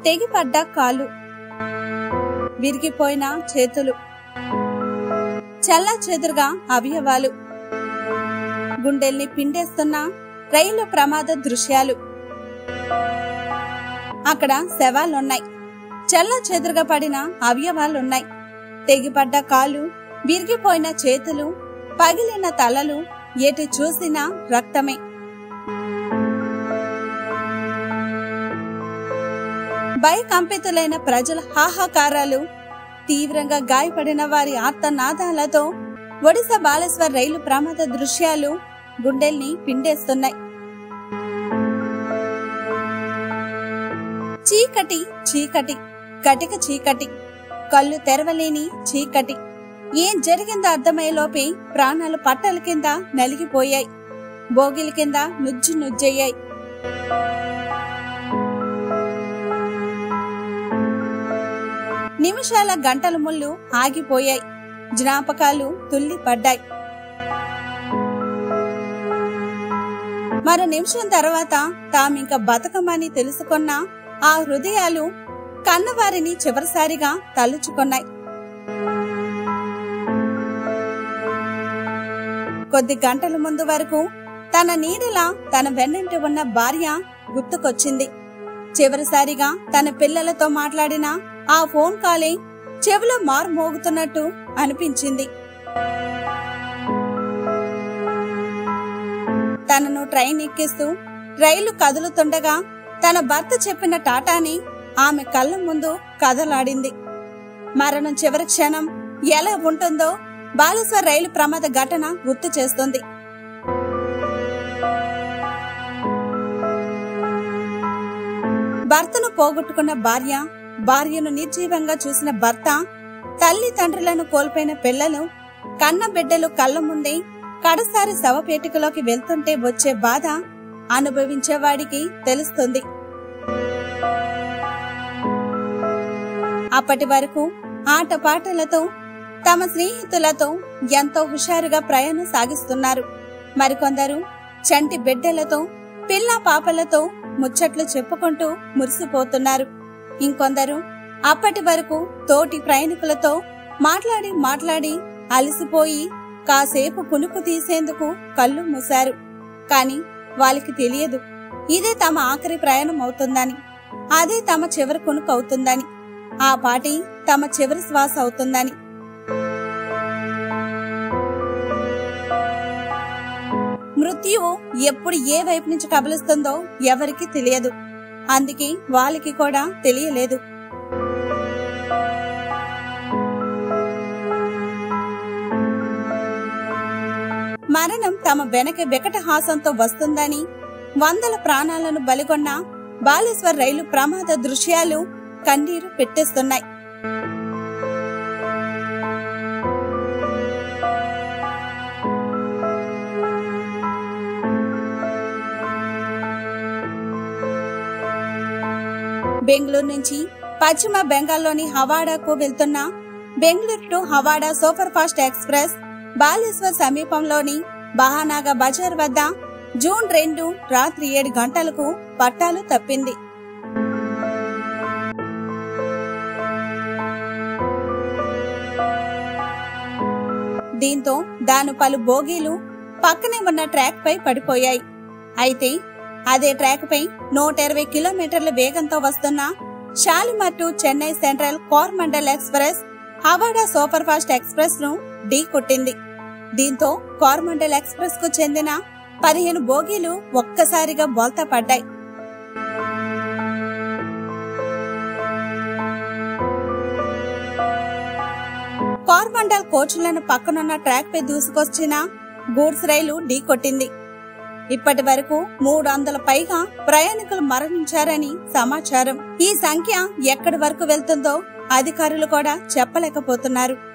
తెగిపడ్డ కాలు విరిగిపోయిన చేతులు చల్లా చెదురుగా అవయవాలు గుండెల్ని పిండేస్తున్న రైలు ప్రమాద దృశ్యాలు అక్కడ శవాలున్నాయి చల్ల చెదురుగా పడిన అవయవాలున్నాయి తెగిపడ్డ కాలు విరిగిపోయిన చేతులు పగిలిన తలలు ఎటు చూసినా రక్తమే భయకంపితులైన ప్రజల హాహాకారాలు తీవ్రంగా గాయపడిన వారి ఆర్తనాదాలతో ఒడిశా బాలేశ్వర్ రైలు ప్రమాద దృశ్యాలు గుండెల్ని పిండేస్తున్నాయి చీకటి చీకటి కటిక చీకటి కళ్ళు తెరవలేని చీకటి ఏం జరిగిందో అర్థమయ్యేలోపే ప్రాణాలు పట్టల కింద నలిగిపోయాయి బోగిల కింద నుజ్జు నుజ్జయ్యాయి నిమిషాల గంటల ముళ్ళు ఆగిపోయాయి జ్ఞాపకాలు తుల్లి పడ్డాయి మరో నిమిషం తర్వాత తామింక బతకమని తెలుసుకున్న ఆ హృదయాలు కన్నవారిని చివరిసారిగా తలుచుకున్నాయి కొద్ది గంటల ముందు వరకు తన నీడలా తన వెన్నంటి ఉన్న భార్య గుర్తుకొచ్చింది చివరిసారిగా తన పిల్లలతో మాట్లాడిన ఆ ఫోన్ కాలే చెవిలో మారు మోగుతున్నట్టు అనిపించింది తనను ట్రైన్ ఎక్కిస్తూ రైలు కదులుతుండగా తన భర్త చెప్పిన టాటాని ఆమె కళ్ళ ముందు కదలాడింది మరణం చివరి క్షణం ఎలా ఉంటుందో బాలేశ్వర్ రైలు ప్రమాద ఘటన గుర్తు చేస్తుంది భర్తను పోగొట్టుకున్న భార్య భార్యను నిర్జీవంగా చూసిన భర్త తల్లి తండ్రులను కోల్పోయిన పిల్లలు కన్న బిడ్డలు కళ్ళ ముందే కడసారి శవపేటికలోకి వెళ్తుంటే వచ్చే బాధ అనుభవించేవాడికి తెలుస్తుంది అప్పటి వరకు ఆటపాటలతో తమ స్నేహితులతో ఎంతో హుషారుగా ప్రయాణం సాగిస్తున్నారు మరికొందరు చంటి బిడ్డలతో పిల్ల పాపలతో ముచ్చట్లు చెప్పుకుంటూ మురిసిపోతున్నారు ఇంకొందరు అప్పటి వరకు తోటి ప్రయాణికులతో మాట్లాడి మాట్లాడి అలసిపోయి కాసేపు కునుకు తీసేందుకు కళ్ళు మూశారు కాని వాళ్ళకి తెలియదు ఇదే తమ ఆఖరి ప్రయాణం అవుతుందని అదే తమ చివరి కునుకు అవుతుందని ఆ పాటి తమ చివరి శ్వాస అవుతుందని మృత్యువు ఎప్పుడు ఏ వైపు నుంచి కబలిస్తుందో ఎవరికి తెలియదు అందుకే వాళ్ళకి కూడా తెలియలేదు మరణం తమ వెనక వికట హాసంతో వస్తుందని వందల ప్రాణాలను బలిగొన్న బాలేశ్వర్ రైలు ప్రమాద దృశ్యాలు కన్నీరు పెట్టేస్తున్నాయి బెంగళూరు నుంచి పశ్చిమ బెంగాల్లోని హవాడాకు వెళ్తున్న Bengaluru to Howrah super fast express Baleshwar సమీపంలోని బహానాగా బజార్ వద్ద జూన్ రెండు రాత్రి ఏడు గంటలకు పట్టాలు తప్పింది దీంతో దాని పలు బోగీలు పక్కనే ఉన్న ట్రాక్ పై పడిపోయాయి అయితే అదే ట్రాక్ పై నూట ఇరవై కిలోమీటర్ల వేగంతో వస్తున్న Shalimar to Chennai Central Coromandel express Howrah super fast express ను ఢీ కొట్టింది దీంతో కోరమండల్ ఎక్స్ప్రెస్ కు చెందిన పదిహేను బోగీలు ఒక్కసారిగా బోల్తా పడ్డాయి కోరమండల్ కోచ్లను పక్కనున్న ట్రాక్ పై దూసుకొచ్చిన గూడ్స్ రైలు ఢీకొట్టింది ఇప్పటి వరకు మూడు వందల పైగా ప్రయాణికులు మరణించారని సమాచారం ఈ సంఖ్య ఎక్కడి వరకు వెళ్తుందో అధికారులు కూడా చెప్పలేకపోతున్నారు